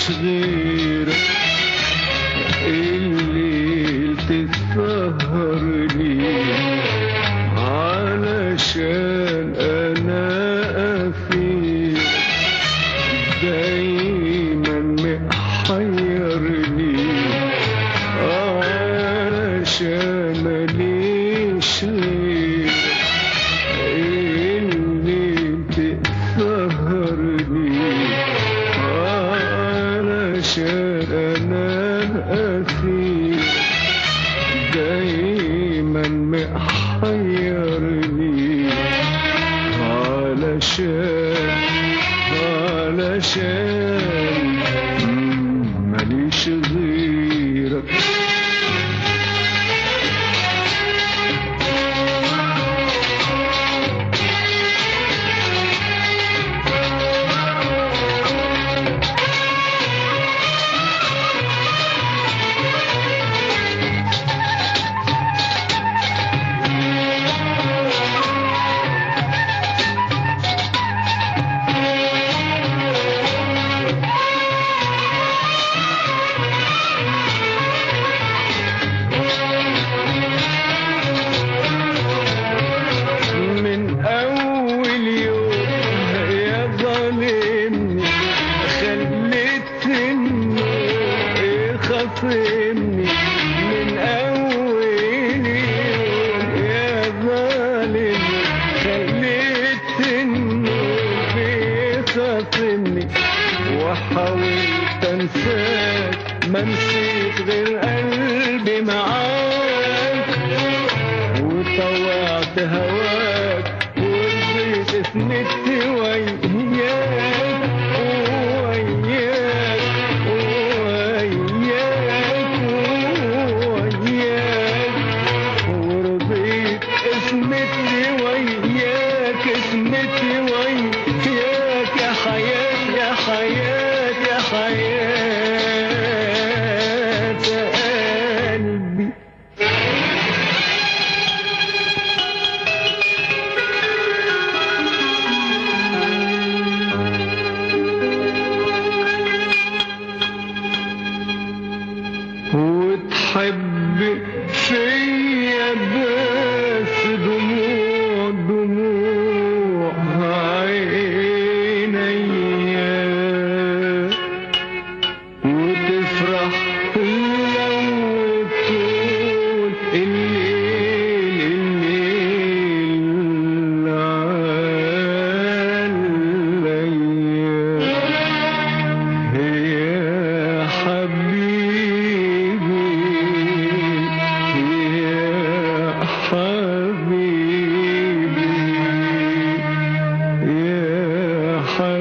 ماليش غيرك الليل تسهرني علشان انا افيق دايما محيرني علشان ماليش غيرك اللي تسهرني علشان انا اسير دايما محيرني علشان علشان ماليش غيرك من أول يوم يا ظالمني خليتني خصمني من أول يوم يا ظالمني خليتني خصمني وحاولت انساك ما نسيت غير قلبي معاك وطوعت هواك ورضيت اسندت وياك وياك وياك وياك ورضيت اسندت وياك اسندت وياك يا حياة يا حياة يا حياة قلبي وتحب فيا بس دموع دموع عينيا وتفرح لو تقول الليل الليل عليا يا حبيبي يا حبيبي يا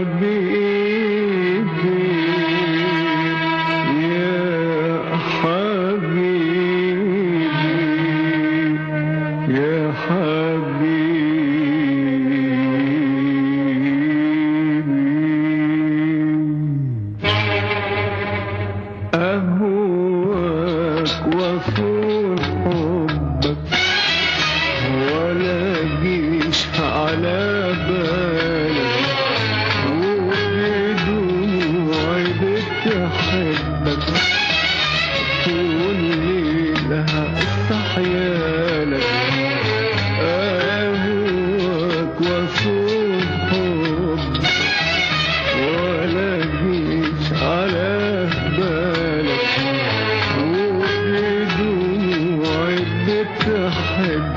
حبيبي يا حبيبي يا حبيبي أهواك وصول حبك ولا جيش على بالك وبدموعي بتحبك طول ليلها استحيالك أهواك وصول حبك ولا جيش على بالك وبدموعي بتحب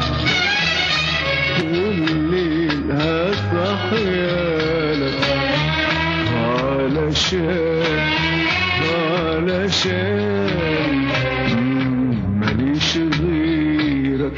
كل ليلها صحيالك علشان علشان ماليش غيرك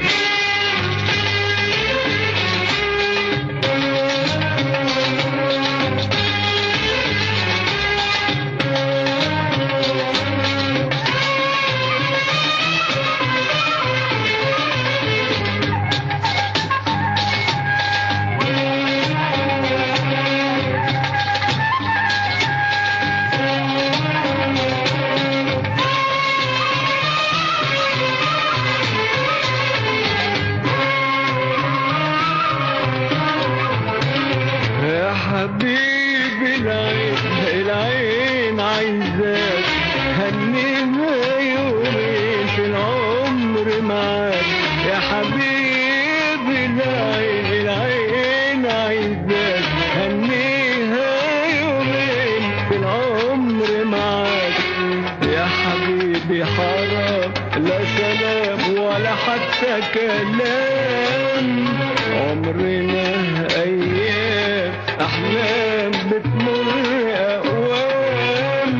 عمري معاك يا حبيبي حرام لا سلام ولا حتى كلام عمرنا ايام احلام بتمر اوام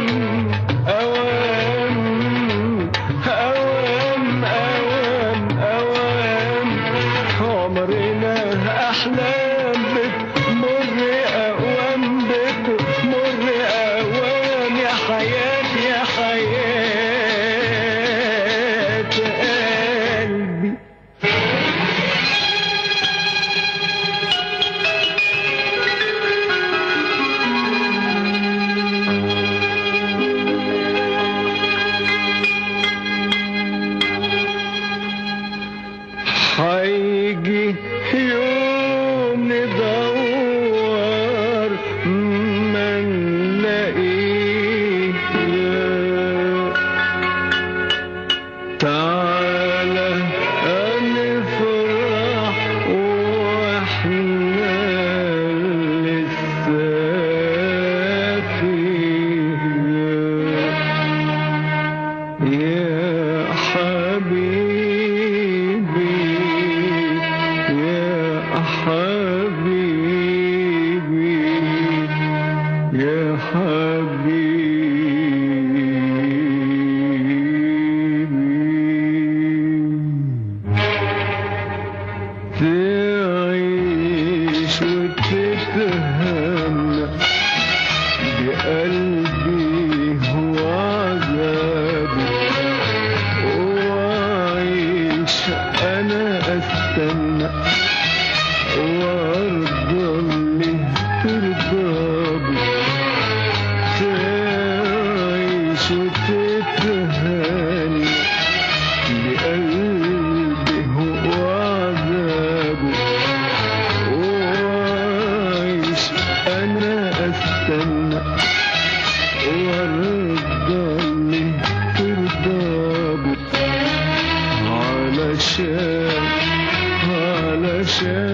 اوام اوام اوام اوام عمرنا احلام بتمر اوام بتمر اوام يا حياتي يا حياة قلبي هيجي يوم ندور ما نلاقيه تعالى نفرح واحنا لسه فيه يا حبيبي يا حبيبي يا حبيبي تعيش وتتهنى بقلبي هو عذابي وعيش انا استنى وارضى اللي ترضى تعيش وتتهنى بقلبي هو عذابه وعيش انا استنى وارضى اللي ترضى علشان علشان